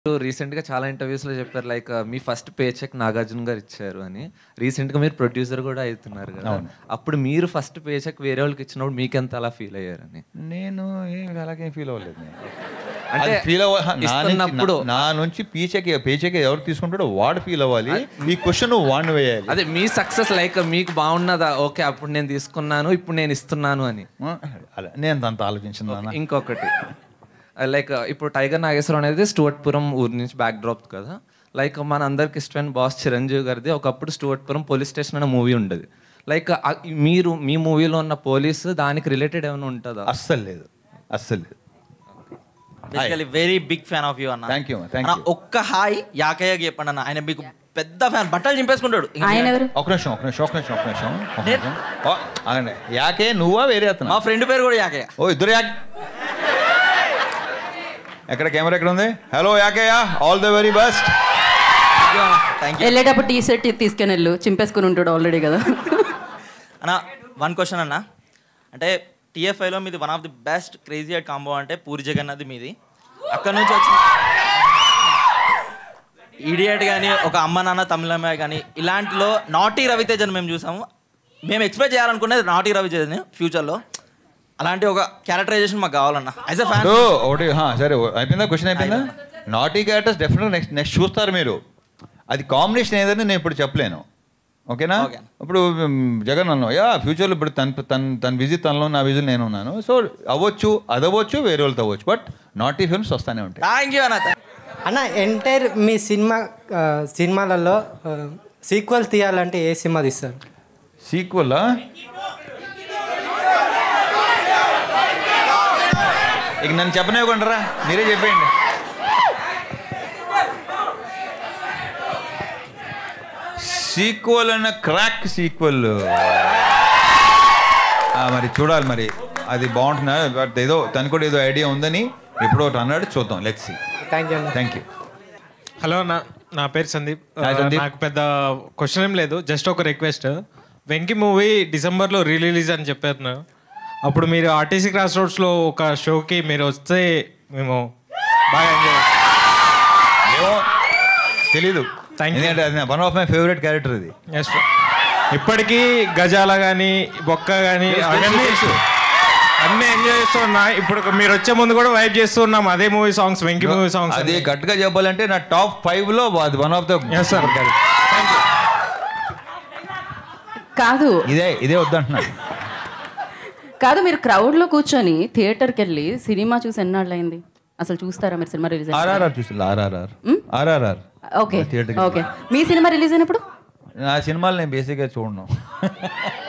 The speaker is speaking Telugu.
రీసెంట్ గా చాలా ఇంటర్వ్యూస్ లో చెప్పారు like me first pay cheque Nagarjuna garu ఇచ్చారు అని రీసెంట్ గా మీరు ప్రొడ్యూసర్ కూడా అవుతున్నారు కదా అప్పుడు మీరు ఫస్ట్ పే చెక్ వేరే వాళ్ళకి ఇచ్చినప్పుడు మీకెంత అలా ఫీల్ అయ్యారని నేను ఏం అలాగే ఫీల్ అవ్వలేదు నేను. అంటే అది ఫీల్ అవ్వ నా నుంచి- ఇస్తున్నప్పుడు- నా నుంచి పీచెక్ పేచెక్ ఎవరు తీసుకుంటాడో వాడు ఫీల్ అవ్వాలి ఈ క్వశ్చన్ వాడిని వేయాలి అదే మీ సక్సెస్ లైక్ మీకు బాగున్నదా ఓకే అప్పుడు నేను తీసుకున్నాను ఇప్పుడు నేను ఇస్తున్నాను అని ఆ, అలా నేను అంత ఆలోచించిన ఇంకొకటి లైక్ ఇప్పుడు టైగర్ నాగేశ్వరం అనేది స్టూవర్ట్పురం ఊరి నుంచి బ్యాక్ డ్రాప్ కదా లైక్ మన అందరికి ఇష్టమైన బాస్ చిరంజీవి గారిది ఒకప్పుడు స్టూవర్ట్పురం పోలీస్ స్టేషన్ అనే మూవీ ఉండేది లైక్ మీరు మీ మూవీలో ఉన్న పోలీస్ దానికి రిలేటెడ్ ఏమైనా ఉంటుందా అస్సలు లేదు అస్సలు లేదు basically very big fan of you అన్న థ్యాంక్ యూ థ్యాంక్ అన్న, యూ ఒక్క హాయ్ యాకయ్యకి చెప్పండి అన్న ఆయన మీకు పెద్ద ఫ్యాన్ బట్టలు చింపేసుకుంటాడు ఇంక ఆయన ఎవరు ఒక నిమిషం ఒక నిమిషం ఒక నిమిషం ఒక నిమిషం ఒక నిమిషం ఓ, ఆగండి యాకే నువ్వా వేరే అతను మా ఫ్రెండ్ పేరు కూడా యాకయ్య ఓ ఇద్దరు యాక్ ఎక్కడ కెమెరా ఎక్కడ ఉంది hello Yakaiah all the very best thank you వెళ్ళేటప్పుడు టీ షర్ట్ తీసుకొని వెళ్ళు చింపేసుకుని ఉంటాడు ఆల్రెడీ కదా అన్న వన్ క్వశ్చన్ అన్న అంటే టీఎఫ్ఐలో మీది one of the best crazy at combo అంటే పూరి జగన్నాథ్ మీది అక్కడ నుంచి వచ్చిన ఇడియట్ కానీ ఒక అమ్మ నాన్న తమిళమ్మాయి కానీ ఇలాంటిలో నాటీ రవితేజని మేము చూసాము మేము ఎక్స్పెక్ట్ చేయాలనుకునేది నాటీ రవితేజని ఫ్యూచర్లో అలాంటి ఒక క్యారెక్టరైజేషన్ మాకు కావాలన్న యాజ్ అ ఫ్యాన్ సో ఒకటి హా, సరే ఓ- అయిపోయిందా క్వశ్చన్ అయిపోయిందా naughty characters definite next next చూస్తారు మీరు అది కాంబినేషన్ ఏదని నేను ఇప్పుడు చెప్పలేను ఓకేనా Okay. ఇప్పుడు మ్, జగన్ అన్న యా ఫ్యూచర్లో ఇప్పుడు తన తన తన విజిట్ తనలో నా విజిట్ నేను ఉన్నాను సో అవ్వచ్చు అది అవ్వచ్చు వేరే వాళ్ళతో అవ్వచ్చు బట్ నాటీ ఫిల్మ్స్ వస్తానే ఉంటాయి థ్యాంక్ యూ అన్న అన్న ఎంటైర్ మీ సినిమా ఆ, సినిమాలలో సీక్వెల్ తీయాలంటే ఏ సినిమా తీస్తారు సీక్వల్ ఇక నన్ను చెప్పనివ్వకుండా మీరే చెప్పేయండి సీక్వల్ అన్న క్రాక్ సీక్వల్ మరి చూడాలి మరి అది బాగుంటున్నా బట్ ఏదో తను కూడా ఏదో ఐడియా ఉందని ఎప్పుడో ఒకటి అన్నాడు చూద్దాం లెట్స్ సీ థ్యాంక్ యూ అన్న థ్యాంక్ యూ హలో నా నా పేరు సందీప్ Hi, సందీప్. నాకు పెద్ద క్వశ్చన్ ఏం లేదు జస్ట్ ఒక రిక్వెస్ట్ వెంకీ మూవీ డిసెంబర్లో రిలీజ్ అని చెప్పారు అప్పుడు మీరు ఆర్టీసీ క్రాస్ రోడ్స్లో ఒక షోకి మీరు వస్తే మేము బాగా ఎంజాయ్ ఏమో తెలీదు Thank you. ఎందుకంటే అది one of my favourite character ఇది ఎస్ ఇప్పటికీ గజాల కానీ బొక్క కానీ అవన్నీ అన్నీ ఎంజాయ్ చేస్తున్నా ఇప్పుడు మీరు వచ్చే ముందు కూడా వైప్ చేస్తున్నాం అదే movie songs Venky movie songs అది గట్టిగా చెప్పాలంటే నా టాప్ ఫైవ్ లో అది వన్ ఆఫ్ ద ఎస్ సార్ కాదు ఇదే ఇదే వద్దంటున్నాడు కాదు మీరు crowd లో కూర్చొని థియేటర్కి వెళ్ళి సినిమా చూసి ఎన్నాళ్ళు అయింది అసలు చూస్తారా మీరు సినిమా రిలీజ్ ఆర్ఆర్ఆర్ చూసి ఆర్ఆర్ఆర్ ఆర్ఆర్ఆర్ ఓకే థియేటర్కి ఓకే మీ సినిమా రిలీజ్ అయినప్పుడు నా సినిమాలు నేను బేసిక్గా చూడను